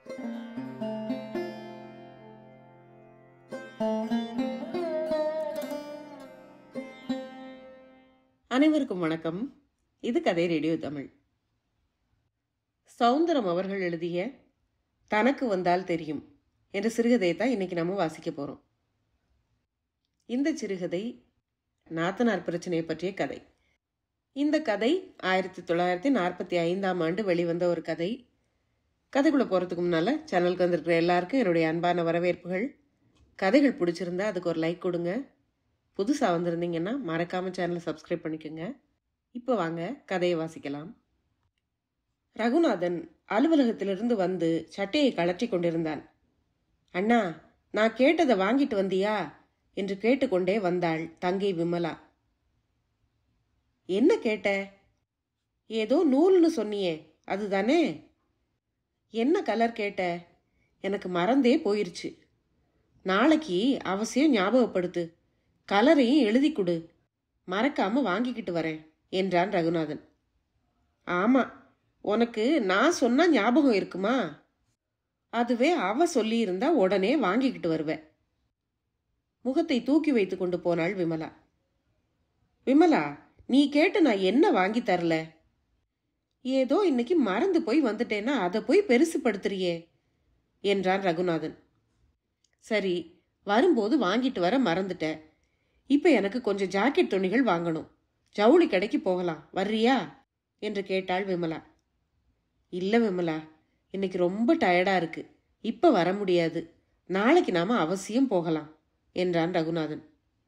அனைவருக்கும் வணக்கம் இது கதை ரேடியோ தமிழ் சௌந்தரம் அவர்கள் எழுதிய தனக்கு வந்தால் தெரியும் என்ற சிறுகதையை தான் இன்னைக்கு நம்ம வாசிக்க போறோம் இந்த சிறுகதை நாத்தனார் பிரச்சனையை பற்றிய கதை இந்த கதை ஆயிரத்தி தொள்ளாயிரத்தி நாற்பத்தி ஐந்தாம் ஆண்டு வெளிவந்த ஒரு கதை கதைக்குள்ள போறதுக்கு முன்னால சேனலுக்கு வந்திருக்கிற எல்லாருக்கும் என்னுடைய அன்பான வரவேற்புகள் கதைகள் பிடிச்சிருந்தா அதுக்கு ஒரு லைக் கொடுங்க புதுசாக வந்திருந்தீங்கன்னா மறக்காம சேனலை சப்ஸ்கிரைப் பண்ணிக்கோங்க இப்போ வாங்க கதையை வாசிக்கலாம் ரகுநாதன் அலுவலகத்திலிருந்து வந்து சட்டையை கழற்றி கொண்டிருந்தான் அண்ணா நான் கேட்டதை வாங்கிட்டு வந்தியா என்று கேட்டுக்கொண்டே வந்தாள் தங்கை விமலா என்ன கேட்ட ஏதோ நூல்னு சொன்னியே அதுதானே என்ன கலர் கேட்ட எனக்கு மறந்தே போயிருச்சு நாளைக்கு அவசியம் ஞாபகப்படுத்து கலரையும் எழுதி கொடு மறக்காம வாங்கிக்கிட்டு வரேன் என்றான் ரகுநாதன் ஆமா உனக்கு நான் சொன்னா ஞாபகம் இருக்குமா அதுவே அவ சொல்லியிருந்தா உடனே வாங்கிக்கிட்டு வருவேன் முகத்தை தூக்கி வைத்து கொண்டு போனாள் விமலா விமலா நீ கேட்டு நான் என்ன வாங்கி தரல ஏதோ இன்னைக்கு மறந்து போய் வந்துட்டேன்னா அதை போய் பெருசுப்படுத்துறியே என்றான் ரகுநாதன் சரி வரும்போது வாங்கிட்டு வர மறந்துட்டேன் இப்ப எனக்கு கொஞ்சம் ஜாக்கெட் துணிகள் வாங்கணும் ஜவுளி கடைக்கு போகலாம் வர்றியா என்று கேட்டாள் விமலா இல்ல விமலா இன்னைக்கு ரொம்ப டயர்டா இருக்கு இப்ப வர முடியாது நாளைக்கு நாம அவசியம் போகலாம் என்றான் ரகுநாதன்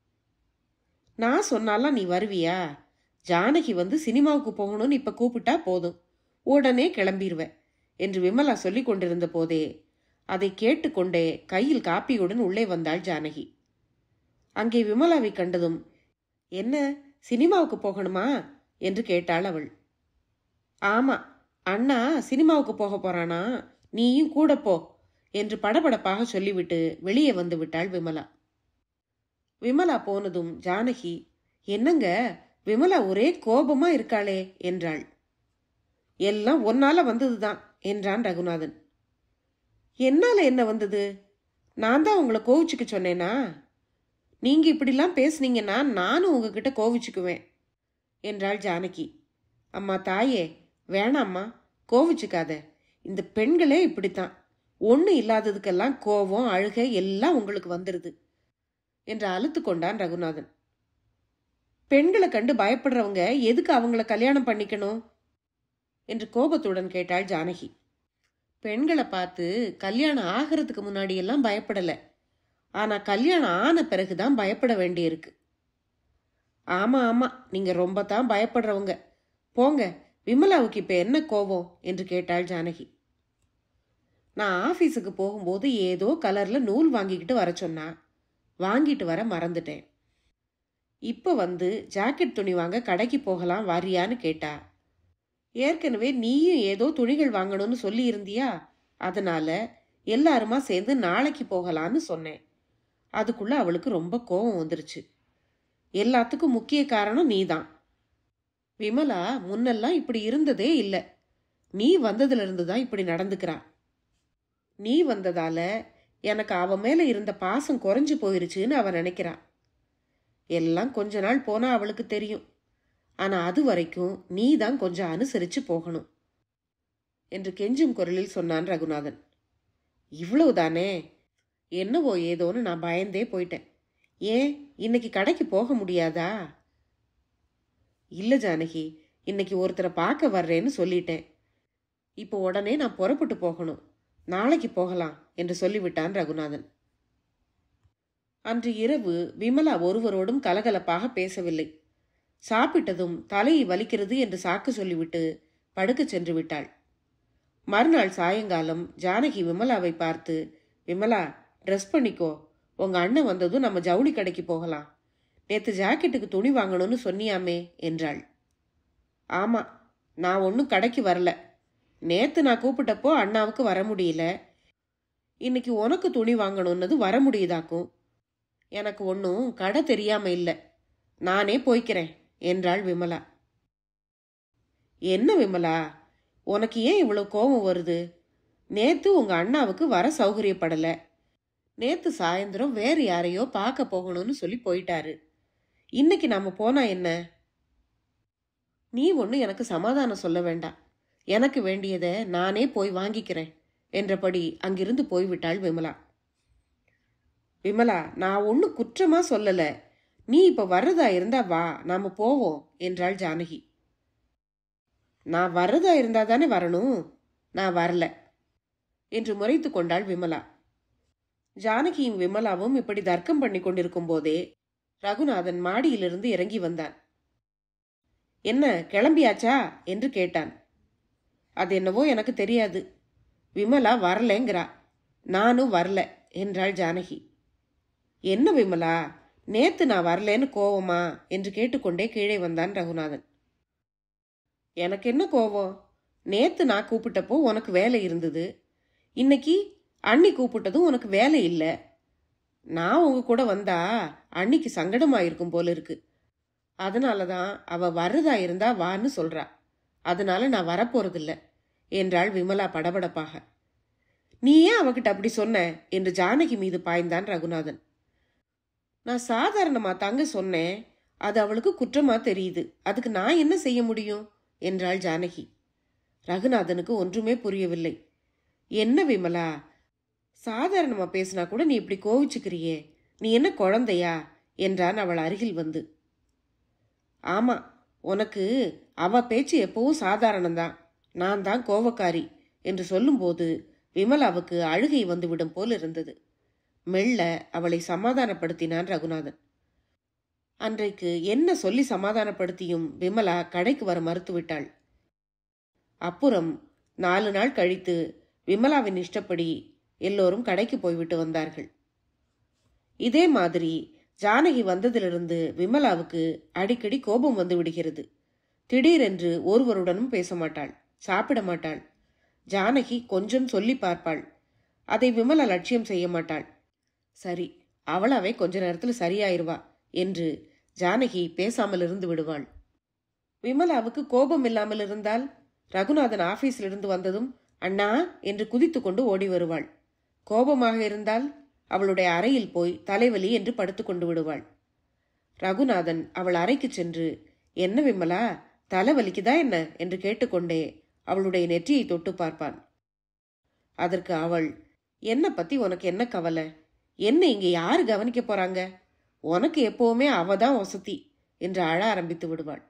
நான் சொன்னாலாம் நீ வருவியா ஜானகி வந்து சினிமாவுக்கு போகணும்னு இப்ப கூப்பிட்டா போதும் உடனே கிளம்பிடுவ என்று விமலா சொல்லிக் கொண்டிருந்த போதே அதை கேட்டுக்கொண்டே கையில் காப்பியுடன் உள்ளே வந்தாள் ஜானகி அங்கே விமலாவை கண்டதும் என்ன சினிமாவுக்கு போகணுமா என்று கேட்டாள் அவள் ஆமா அண்ணா சினிமாவுக்கு போக போறானா நீயும் கூட போ என்று படபடப்பாக சொல்லிவிட்டு வெளியே வந்து விட்டாள் விமலா விமலா போனதும் ஜானகி என்னங்க விமலா ஒரே கோபமா இருக்காளே என்றாள் எல்லாம் ஒன்னால வந்ததுதான் என்றான் ரகுநாதன் என்னால என்ன வந்தது நான் தான் உங்களை கோவிச்சுக்க சொன்னேனா நீங்க இப்படிலாம் பேசுனீங்கன்னா நானும் உங்ககிட்ட கோவிச்சுக்குவேன் என்றாள் ஜானகி அம்மா தாயே வேணாம்மா கோவிச்சுக்காத இந்த பெண்களே இப்படித்தான் ஒன்றும் இல்லாததுக்கெல்லாம் கோபம் அழுகை எல்லாம் உங்களுக்கு வந்துடுது என்று அழுத்து கொண்டான் ரகுநாதன் பெண்களை கண்டு பயப்படுறவங்க எதுக்கு அவங்கள கல்யாணம் பண்ணிக்கணும் என்று கோபத்துடன் கேட்டாள் ஜானகி பெண்களை பார்த்து கல்யாணம் ஆகிறதுக்கு முன்னாடி எல்லாம் பயப்படலை ஆனா கல்யாணம் ஆன பிறகுதான் பயப்பட வேண்டியிருக்கு ஆமா ஆமா நீங்க ரொம்ப தான் பயப்படுறவங்க போங்க விமலாவுக்கு இப்ப என்ன கோபம் என்று கேட்டாள் ஜானகி நான் ஆபீஸுக்கு போகும்போது ஏதோ கலர்ல நூல் வாங்கிக்கிட்டு வர சொன்னா வாங்கிட்டு வர மறந்துட்டேன் இப்ப வந்து ஜாக்கெட் துணி வாங்க கடைக்கு போகலாம் வாரியான்னு கேட்டா ஏற்கனவே நீயும் ஏதோ துணிகள் வாங்கணும்னு சொல்லி இருந்தியா அதனால எல்லாருமா சேர்ந்து நாளைக்கு போகலான்னு சொன்னேன் அதுக்குள்ள அவளுக்கு ரொம்ப கோபம் வந்துருச்சு எல்லாத்துக்கும் முக்கிய காரணம் நீதான் விமலா முன்னெல்லாம் இப்படி இருந்ததே இல்லை நீ வந்ததுல இருந்து தான் இப்படி நடந்துக்கிறா நீ வந்ததால எனக்கு அவ மேல இருந்த பாசம் குறைஞ்சு போயிருச்சுன்னு அவ நினைக்கிறா எல்லாம் கொஞ்ச நாள் போனா அவளுக்கு தெரியும் ஆனா அது வரைக்கும் நீ தான் கொஞ்சம் அனுசரிச்சு போகணும் என்று கெஞ்சும் குரலில் சொன்னான் ரகுநாதன் இவ்வளவுதானே என்னவோ ஏதோன்னு நான் பயந்தே போயிட்டேன் ஏன் இன்னைக்கு கடைக்கு போக முடியாதா இல்ல ஜானகி இன்னைக்கு ஒருத்தரை பார்க்க வர்றேன்னு சொல்லிட்டேன் இப்போ உடனே நான் புறப்பட்டு போகணும் நாளைக்கு போகலாம் என்று சொல்லிவிட்டான் ரகுநாதன் அன்று இரவு விமலா ஒருவரோடும் கலகலப்பாக பேசவில்லை சாப்பிட்டதும் தலையை வலிக்கிறது என்று சாக்கு சொல்லிவிட்டு படுக்கச் சென்று விட்டாள் மறுநாள் சாயங்காலம் ஜானகி விமலாவை பார்த்து விமலா ட்ரெஸ் பண்ணிக்கோ உங்க அண்ணன் வந்ததும் நம்ம ஜவுளி கடைக்கு போகலாம் நேத்து ஜாக்கெட்டுக்கு துணி வாங்கணும்னு சொன்னியாமே என்றாள் ஆமா நான் ஒன்றும் கடைக்கு வரல நேத்து நான் கூப்பிட்டப்போ அண்ணாவுக்கு வர முடியல இன்னைக்கு உனக்கு துணி வாங்கணும்னது வர முடியுதாக்கும் எனக்கு ஒன்றும் கடை தெரியாம இல்லை நானே போய்க்கிறேன் என்றாள் விமலா என்ன விமலா உனக்கு ஏன் இவ்வளவு கோபம் வருது நேத்து உங்க அண்ணாவுக்கு வர சௌகரியப்படல நேத்து சாயந்தரம் வேற யாரையோ பார்க்க போகணும்னு சொல்லி போயிட்டாரு இன்னைக்கு நாம போனா என்ன நீ ஒண்ணு எனக்கு சமாதானம் சொல்ல வேண்டாம் எனக்கு வேண்டியதை நானே போய் வாங்கிக்கிறேன் என்றபடி அங்கிருந்து போய்விட்டாள் விமலா விமலா நான் ஒண்ணு குற்றமா சொல்லல நீ இப்ப வர்றதா இருந்தா வா நாம போவோம் என்றாள் ஜானகி நான் வர்றதா இருந்தா தானே வரணும் நான் வரல என்று முறைத்து கொண்டாள் விமலா ஜானகியும் விமலாவும் இப்படி தர்க்கம் பண்ணி கொண்டிருக்கும் போதே ரகுநாதன் மாடியிலிருந்து இறங்கி வந்தான் என்ன கிளம்பியாச்சா என்று கேட்டான் அது என்னவோ எனக்கு தெரியாது விமலா வரலங்கிறா நானும் வரல என்றாள் ஜானகி என்ன விமலா நேத்து நான் வரலேன்னு கோவமா என்று கேட்டுக்கொண்டே கீழே வந்தான் ரகுநாதன் எனக்கு என்ன கோவம் நேத்து நான் கூப்பிட்டப்போ உனக்கு வேலை இருந்தது இன்னைக்கு அண்ணி கூப்பிட்டதும் உனக்கு வேலை இல்லை நான் உங்க கூட வந்தா அன்னிக்கு சங்கடமாயிருக்கும் போல இருக்கு அதனால தான் அவ வர்றதா இருந்தா வான்னு சொல்றா அதனால நான் வரப்போறதில்ல என்றாள் விமலா படபடப்பாக நீ ஏன் அவகிட்ட அப்படி சொன்ன என்று ஜானகி மீது பாய்ந்தான் ரகுநாதன் நான் சாதாரணமா தாங்க சொன்னேன் அது அவளுக்கு குற்றமா தெரியுது அதுக்கு நான் என்ன செய்ய முடியும் என்றாள் ஜானகி ரகுநாதனுக்கு ஒன்றுமே புரியவில்லை என்ன விமலா சாதாரணமா பேசினா கூட நீ இப்படி கோவிச்சுக்கிறியே நீ என்ன குழந்தையா என்றான் அவள் அருகில் வந்து ஆமா உனக்கு அவ பேச்சு எப்பவும் சாதாரணம்தான் நான் தான் கோவக்காரி என்று சொல்லும்போது விமலாவுக்கு அழுகை வந்துவிடும் போல் இருந்தது மெல்ல அவளை சமாதானப்படுத்தினான் ரகுநாதன் அன்றைக்கு என்ன சொல்லி சமாதானப்படுத்தியும் விமலா கடைக்கு வர மறுத்துவிட்டாள் அப்புறம் நாலு நாள் கழித்து விமலாவின் இஷ்டப்படி எல்லோரும் கடைக்கு போய்விட்டு வந்தார்கள் இதே மாதிரி ஜானகி வந்ததிலிருந்து விமலாவுக்கு அடிக்கடி கோபம் வந்து விடுகிறது திடீரென்று ஒருவருடனும் பேச மாட்டாள் சாப்பிட மாட்டாள் ஜானகி கொஞ்சம் சொல்லி பார்ப்பாள் அதை விமலா லட்சியம் செய்ய மாட்டாள் சரி அவளாவே கொஞ்ச நேரத்தில் சரியாயிருவா என்று ஜானகி பேசாமல் இருந்து விடுவாள் விமலாவுக்கு கோபம் இல்லாமல் இருந்தால் ரகுநாதன் ஆபீஸில் இருந்து வந்ததும் அண்ணா என்று குதித்து கொண்டு ஓடி வருவாள் கோபமாக இருந்தால் அவளுடைய அறையில் போய் தலைவலி என்று படுத்து கொண்டு விடுவாள் ரகுநாதன் அவள் அறைக்கு சென்று என்ன விமலா தலைவலிக்குதா என்ன என்று கேட்டுக்கொண்டே அவளுடைய நெற்றியை தொட்டு பார்ப்பான் அதற்கு அவள் என்ன பத்தி உனக்கு என்ன கவலை என்ன இங்க யாரு கவனிக்க போறாங்க உனக்கு எப்பவுமே அவ தான் வசதி என்று அழ ஆரம்பித்து விடுவாள்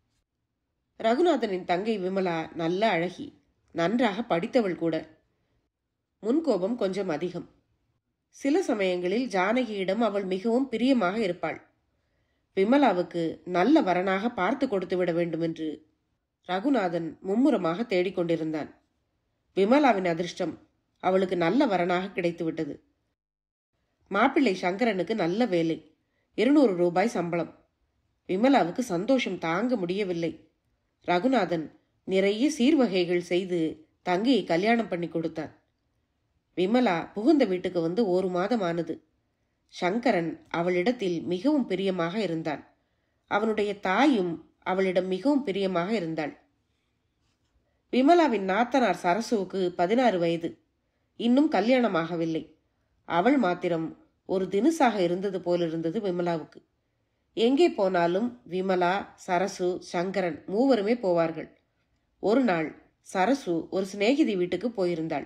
ரகுநாதனின் தங்கை விமலா நல்ல அழகி நன்றாக படித்தவள் கூட முன்கோபம் கொஞ்சம் அதிகம் சில சமயங்களில் ஜானகியிடம் அவள் மிகவும் பிரியமாக இருப்பாள் விமலாவுக்கு நல்ல வரனாக பார்த்து கொடுத்து விட வேண்டும் என்று ரகுநாதன் மும்முரமாக தேடிக்கொண்டிருந்தான் விமலாவின் அதிர்ஷ்டம் அவளுக்கு நல்ல வரனாக கிடைத்துவிட்டது மாப்பிள்ளை சங்கரனுக்கு நல்ல வேலை இருநூறு ரூபாய் சம்பளம் விமலாவுக்கு சந்தோஷம் தாங்க முடியவில்லை ரகுநாதன் நிறைய சீர்வகைகள் செய்து தங்கையை கல்யாணம் பண்ணி கொடுத்தான் விமலா புகுந்த வீட்டுக்கு வந்து ஒரு மாதம் ஆனது சங்கரன் அவளிடத்தில் மிகவும் பிரியமாக இருந்தான் அவனுடைய தாயும் அவளிடம் மிகவும் பிரியமாக இருந்தாள் விமலாவின் நாத்தனார் சரசுவுக்கு பதினாறு வயது இன்னும் கல்யாணமாகவில்லை அவள் மாத்திரம் ஒரு தினுசாக இருந்தது போலிருந்தது விமலாவுக்கு எங்கே போனாலும் விமலா சரசு சங்கரன் மூவருமே போவார்கள் ஒரு நாள் சரசு ஒரு சிநேகிதி வீட்டுக்கு போயிருந்தாள்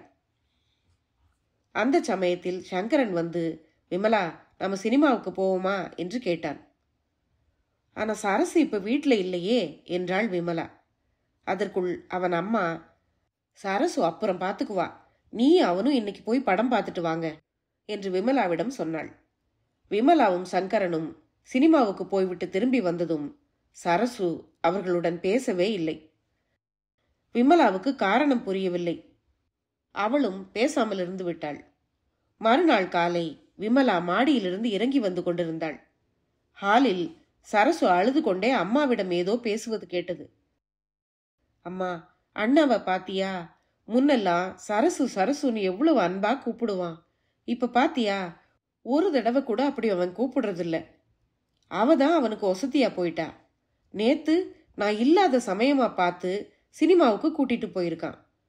அந்த சமயத்தில் சங்கரன் வந்து விமலா நம்ம சினிமாவுக்கு போவோமா என்று கேட்டான் ஆனா சரசு இப்ப வீட்டில் இல்லையே என்றாள் விமலா அதற்குள் அவன் அம்மா சரசு அப்புறம் பார்த்துக்குவா நீ அவனும் இன்னைக்கு போய் படம் பார்த்துட்டு வாங்க என்று விமலாவிடம் சொன்னாள் விமலாவும் சங்கரனும் சினிமாவுக்கு போய்விட்டு திரும்பி வந்ததும் சரசு அவர்களுடன் பேசவே இல்லை விமலாவுக்கு காரணம் புரியவில்லை அவளும் பேசாமல் இருந்து விட்டாள் மறுநாள் காலை விமலா மாடியிலிருந்து இறங்கி வந்து கொண்டிருந்தாள் ஹாலில் சரசு அழுது கொண்டே அம்மாவிடம் ஏதோ பேசுவது கேட்டது அம்மா அண்ணாவை பாத்தியா முன்னெல்லாம் சரசு சரசுன்னு எவ்வளவு அன்பா கூப்பிடுவான் இப்ப பாத்தியா ஒரு தடவை கூட அப்படி அவன் கூப்பிடுறதில்ல அவ தான் அவனுக்கு ஒசத்தியா போயிட்டா நேத்து நான் இல்லாத சமயமா பார்த்து சினிமாவுக்கு கூட்டிட்டு போயிருக்கான்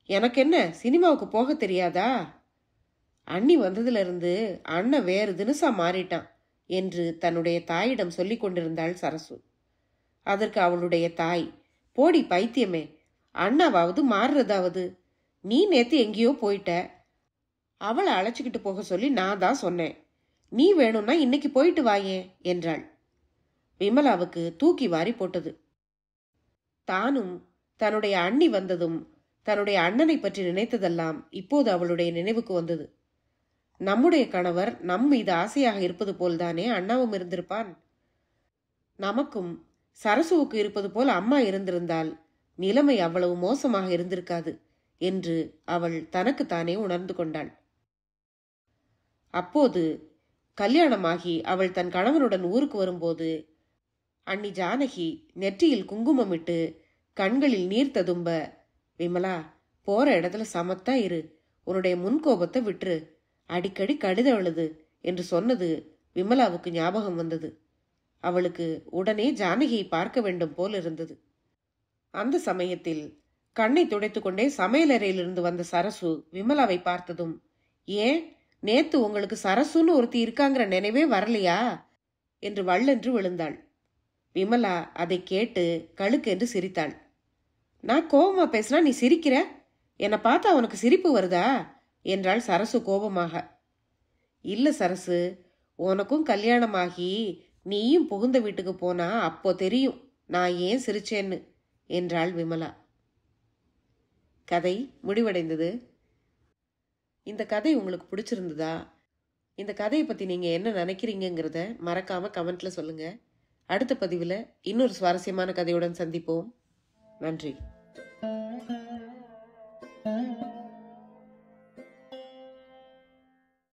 எனக்கு என்ன சினிமாவுக்கு போக தெரியாதா அண்ணி வந்ததுல இருந்து அண்ணன் வேறு தினுசா மாறிட்டான் என்று தன்னுடைய தாயிடம் சொல்லிக் கொண்டிருந்தாள் சரசு அதற்கு அவளுடைய தாய் போடி பைத்தியமே அண்ணாவாவது மாறுறதாவது நீ நேத்து எங்கேயோ போயிட்ட அவளை அழைச்சிக்கிட்டு போக சொல்லி நான் தான் சொன்னேன் நீ வேணும்னா இன்னைக்கு போயிட்டு வாயேன் என்றாள் விமலாவுக்கு தூக்கி வாரி போட்டது தானும் தன்னுடைய அண்ணி வந்ததும் தன்னுடைய அண்ணனை பற்றி நினைத்ததெல்லாம் இப்போது அவளுடைய நினைவுக்கு வந்தது நம்முடைய கணவர் நம் மீது ஆசையாக இருப்பது போல்தானே அண்ணாவும் இருந்திருப்பான் நமக்கும் சரசுவுக்கு இருப்பது போல் அம்மா இருந்திருந்தால் நிலைமை அவ்வளவு மோசமாக இருந்திருக்காது என்று அவள் தனக்குத்தானே உணர்ந்து கொண்டாள் அப்போது கல்யாணமாகி அவள் தன் கணவனுடன் ஊருக்கு வரும்போது அண்ணி ஜானகி நெற்றியில் குங்குமமிட்டு கண்களில் நீர் ததும்ப விமலா போற இடத்துல சமத்தா இரு உன்னுடைய முன்கோபத்தை விட்டுரு அடிக்கடி கடிதம் எழுது என்று சொன்னது விமலாவுக்கு ஞாபகம் வந்தது அவளுக்கு உடனே ஜானகியை பார்க்க வேண்டும் போல் இருந்தது அந்த சமயத்தில் கண்ணை துடைத்துக்கொண்டே சமையலறையிலிருந்து வந்த சரசு விமலாவை பார்த்ததும் ஏன் நேத்து உங்களுக்கு சரசுன்னு ஒருத்தி இருக்காங்கிற நினைவே வரலையா என்று வள்ளென்று விழுந்தாள் விமலா அதை கேட்டு கழுக்கென்று சிரித்தாள் நான் கோபமா பேசினா நீ சிரிக்கிற என்னை பார்த்தா உனக்கு சிரிப்பு வருதா என்றாள் சரசு கோபமாக இல்ல சரசு உனக்கும் கல்யாணமாகி நீயும் புகுந்த வீட்டுக்கு போனா அப்போ தெரியும் நான் ஏன் சிரிச்சேன்னு என்றாள் விமலா கதை முடிவடைந்தது இந்த கதை உங்களுக்கு பிடிச்சிருந்ததா இந்த கதையை பற்றி நீங்கள் என்ன நினைக்கிறீங்கங்கிறத மறக்காமல் கமெண்ட்டில் சொல்லுங்கள் அடுத்த பதிவில் இன்னொரு சுவாரஸ்யமான கதையுடன் சந்திப்போம் நன்றி